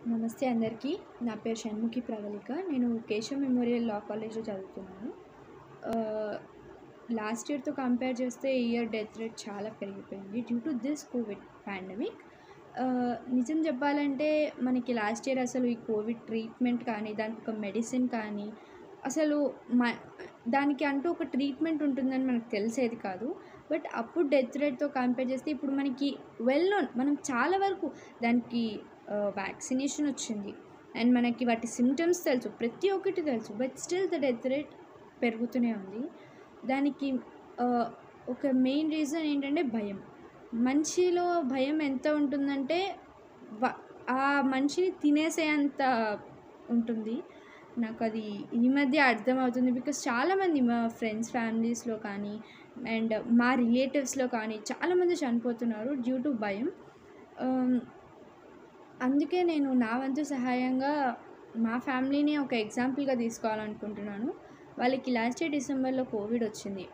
నమస్తే అందరికీ నా పేరు షణ్ముఖి ప్రవళిక నేను కేశవ్ మెమోరియల్ లా కాలేజ్లో చదువుతున్నాను లాస్ట్ ఇయర్తో కంపేర్ చేస్తే ఈ ఇయర్ డెత్ రేట్ చాలా పెరిగిపోయింది due to this COVID pandemic నిజం చెప్పాలంటే మనకి లాస్ట్ ఇయర్ అసలు ఈ కోవిడ్ ట్రీట్మెంట్ కానీ దానికి ఒక మెడిసిన్ కానీ అసలు మ దానికి అంటూ ఒక ట్రీట్మెంట్ ఉంటుందని మనకు తెలిసేది కాదు బట్ అప్పుడు డెత్ రేట్తో కంపేర్ చేస్తే ఇప్పుడు మనకి వెల్ నోన్ మనం చాలా వరకు దానికి వ్యాక్సినేషన్ వచ్చింది అండ్ మనకి వాటి సిమ్టమ్స్ తెలుసు ప్రతి ఒక్కటి తెలుసు but still the death rate పెరుగుతూనే ఉంది దానికి ఒక మెయిన్ రీజన్ ఏంటంటే భయం మనిషిలో భయం ఎంత ఉంటుందంటే వ ఆ మనిషిని తినేసేంత ఉంటుంది నాకు అది ఈ మధ్య అర్థమవుతుంది బికాస్ చాలామంది మా ఫ్రెండ్స్ ఫ్యామిలీస్లో కానీ అండ్ మా రిలేటివ్స్లో కానీ చాలామంది చనిపోతున్నారు డ్యూ టు భయం అందుకే నేను నా వంతు సహాయంగా మా ఫ్యామిలీని ఒక ఎగ్జాంపుల్గా తీసుకోవాలనుకుంటున్నాను వాళ్ళకి లాస్ట్ ఇయర్ డిసెంబర్లో కోవిడ్ వచ్చింది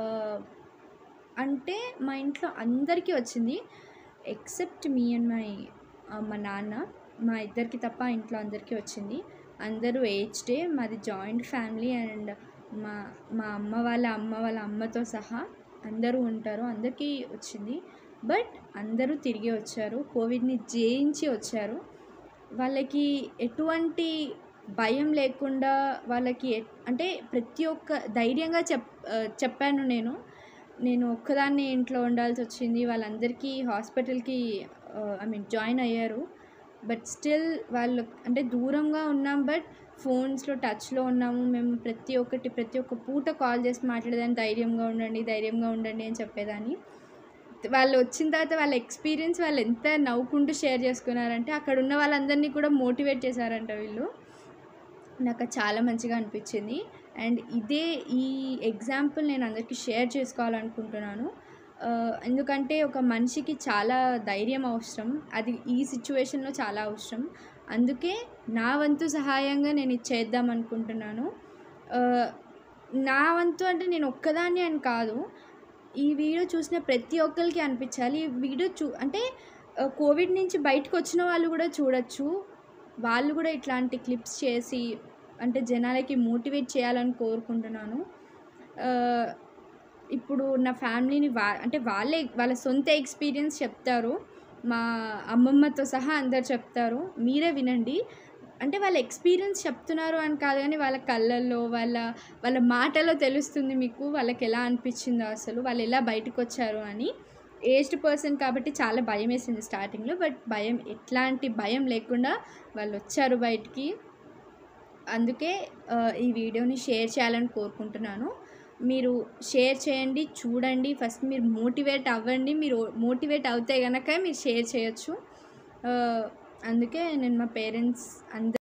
అంటే మా ఇంట్లో అందరికీ వచ్చింది ఎక్సెప్ట్ మీ అండ్ మై మా నాన్న మా ఇద్దరికి తప్ప ఇంట్లో అందరికీ వచ్చింది అందరూ ఏజ్డే మాది జాయింట్ ఫ్యామిలీ అండ్ మా మా అమ్మ వాళ్ళ అమ్మ వాళ్ళ అమ్మతో సహా అందరూ ఉంటారు అందరికీ వచ్చింది బట్ అందరూ తిరిగి వచ్చారు కోవిడ్ని జయించి వచ్చారు వాళ్ళకి ఎటువంటి భయం లేకుండా వాళ్ళకి అంటే ప్రతి ఒక్క ధైర్యంగా చెప్ చెప్పాను నేను నేను ఒక్కదాన్ని ఇంట్లో ఉండాల్సి వచ్చింది వాళ్ళందరికీ హాస్పిటల్కి ఐ మీన్ జాయిన్ అయ్యారు బట్ స్టిల్ వాళ్ళు అంటే దూరంగా ఉన్నాం బట్ ఫోన్స్లో టచ్లో ఉన్నాము మేము ప్రతి ఒక్కటి ప్రతి ఒక్క పూట కాల్ చేసి మాట్లాడేదాన్ని ధైర్యంగా ఉండండి ధైర్యంగా ఉండండి అని చెప్పేదాన్ని వాళ్ళు వచ్చిన తర్వాత వాళ్ళ ఎక్స్పీరియన్స్ వాళ్ళు ఎంత నవ్వుకుంటూ షేర్ చేసుకున్నారంటే అక్కడ ఉన్న వాళ్ళందరినీ కూడా మోటివేట్ చేశారంట వీళ్ళు నాకు చాలా మంచిగా అనిపించింది అండ్ ఇదే ఈ ఎగ్జాంపుల్ నేను అందరికీ షేర్ చేసుకోవాలనుకుంటున్నాను ఎందుకంటే ఒక మనిషికి చాలా ధైర్యం అవసరం అది ఈ సిచ్యువేషన్లో చాలా అవసరం అందుకే నా వంతు సహాయంగా నేను ఇది చేద్దాం అనుకుంటున్నాను నా వంతు అంటే నేను ఒక్కదాన్ని అని కాదు ఈ వీడియో చూసిన ప్రతి ఒక్కరికి అనిపించాలి ఈ వీడియో చూ అంటే కోవిడ్ నుంచి బయటకు వచ్చిన వాళ్ళు కూడా చూడొచ్చు వాళ్ళు కూడా ఇట్లాంటి క్లిప్స్ చేసి అంటే జనాలకి మోటివేట్ చేయాలని కోరుకుంటున్నాను ఇప్పుడు నా ఫ్యామిలీని వా అంటే వాళ్ళే వాళ్ళ సొంత ఎక్స్పీరియన్స్ చెప్తారు మా అమ్మమ్మతో సహా అందరు చెప్తారు మీరే వినండి అంటే వాళ్ళ ఎక్స్పీరియన్స్ చెప్తున్నారు అని కాదు కానీ వాళ్ళ కళ్ళల్లో వాళ్ళ వాళ్ళ మాటలో తెలుస్తుంది మీకు వాళ్ళకి ఎలా అనిపించిందో అసలు వాళ్ళు ఎలా బయటకు వచ్చారు అని ఏజ్డ్ పర్సన్ కాబట్టి చాలా భయం వేసింది స్టార్టింగ్లో బట్ భయం ఎట్లాంటి భయం లేకుండా వాళ్ళు వచ్చారు బయటికి అందుకే ఈ వీడియోని షేర్ చేయాలని కోరుకుంటున్నాను మీరు షేర్ చేయండి చూడండి ఫస్ట్ మీరు మోటివేట్ అవ్వండి మీరు మోటివేట్ అవుతే కనుక మీరు షేర్ చేయొచ్చు అందుకే నేను మా పేరెంట్స్ అందరు